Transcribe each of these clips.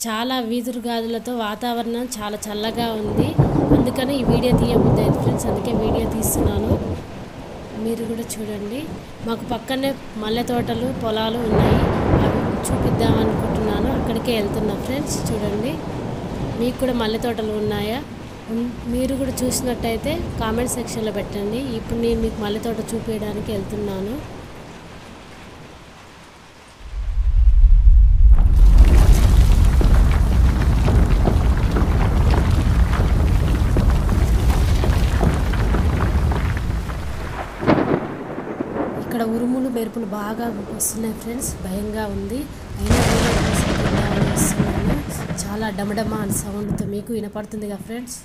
చాలా వీధురు గాజులతో వాతావరణం చాలా చల్లగా ఉంది అందుకని ఈ వీడియో తీయబుద్ది అయింది ఫ్రెండ్స్ అందుకే వీడియో తీస్తున్నాను మీరు కూడా చూడండి మాకు పక్కనే మల్లె తోటలు పొలాలు ఉన్నాయి అవి చూపిద్దాం అనుకుంటున్నాను అక్కడికే వెళ్తున్నా ఫ్రెండ్స్ చూడండి మీకు కూడా మల్లె తోటలు ఉన్నాయా ఉన్- మీరు కూడా చూసినట్టయితే కామెంట్ సెక్షన్లో పెట్టండి ఇప్పుడు నేను మీకు మల్లె తోట చూపించడానికి వెళ్తున్నాను ఇక్కడ ఉరుములు మెరుపులు బాగా వస్తున్నాయి ఫ్రెండ్స్ భయంగా ఉంది అయినా వీడియో కోసం తీద్దామని వస్తున్నాను చాలా డమడమ అని సౌండ్తో మీకు వినపడుతుందిగా ఫ్రెండ్స్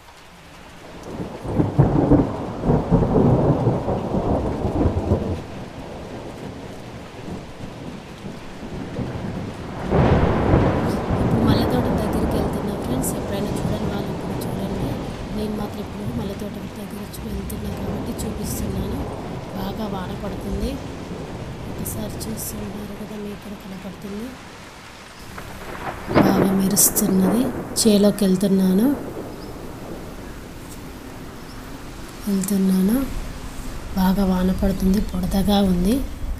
ఇప్పుడు మల్లె తోట దగ్గరికి వెళ్తున్నా ఫ్రెండ్స్ ఎప్పుడైనా చూడని వాళ్ళు ఇప్పుడు చూడండి నేను మాత్రం ఇప్పుడు మల్లె తోట దగ్గర చూ- వెళ్తున్నా కాబట్టి చూపిస్తున్నాను బాగా వాన పడుతుంది ఒకసారి చూస్తున్నారు కదా మీకు కూడా కనపడుతుంది బాగా మెరుస్తున్నది చేలోకి వెళ్తున్నాను వెళ్తున్నాను బాగా వాన పడుతుంది పొడదగా ఉంది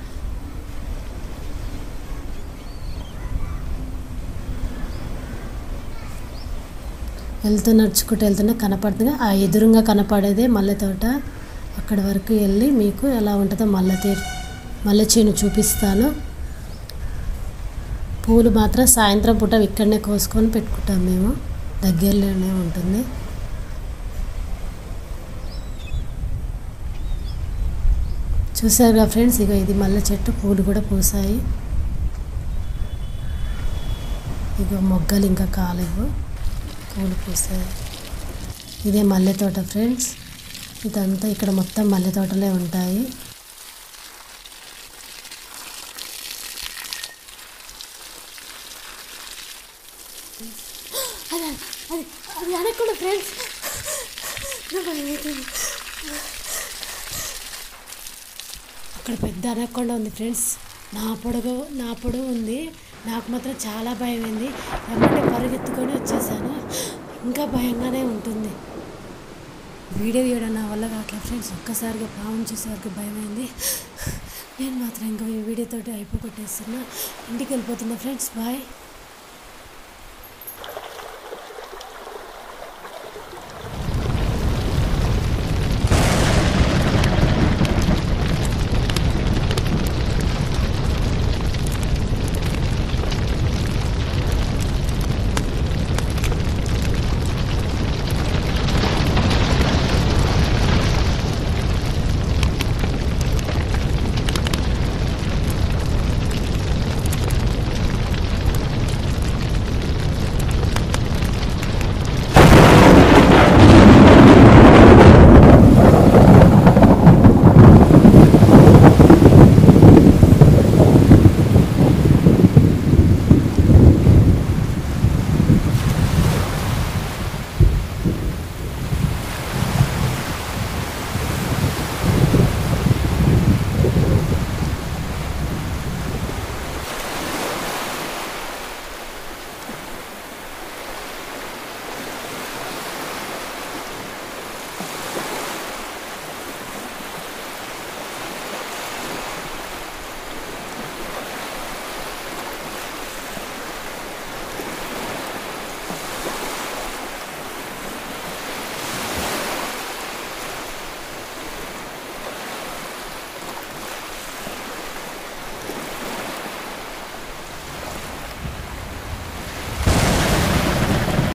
వెళ్తూ నడుచుకుంటూ వెళ్తున్నా కనపడుతుంది ఆ ఎదురుగా కనపడేదే మల్లె తోట అక్కడి వరకు వెళ్ళి మీకు ఎలా ఉంటుందో మల్లె తీ మల్లె చేను చూపిస్తాను పూలు మాత్రం సాయంత్రం పూట ఇక్కడనే కోసుకొని పెట్టుకుంటాం మేము దగ్గరలోనే ఉంటుంది చూసారుగా ఫ్రెండ్స్ ఇక ఇది మల్లె చెట్టు పూలు కూడా పూసాయి ఇక మొగ్గలు ఇంకా కాలేవు పూలు పూసాయి ఇదే మల్లె తోట ఫ్రెండ్స్ ఇదంతా ఇక్కడ మొత్తం మల్లె తోటలే ఉంటాయి అది అది అది అనకుండా ఫ్రెండ్స్ అక్కడ పెద్ద అనకుండా ఉంది ఫ్రెండ్స్ నా పొడవు నా పొడవు ఉంది నాకు మాత్రం చాలా భయం అయింది ఎమ్మటే పరిగెత్తుకొని వచ్చేసాను ఇంకా భయంగానే ఉంటుంది వీడియో తీయడం నా వల్ల కావట్లేదు ఫ్రెండ్స్ ఒక్కసారిగా పావును చూసేవరకు భయమైంది నేను మాత్రం ఇంకా ఈ వీడియోతోటి అయిపోగొట్టేస్తున్నా ఇంటికి వెళ్ళిపోతున్నా ఫ్రెండ్స్ బాయ్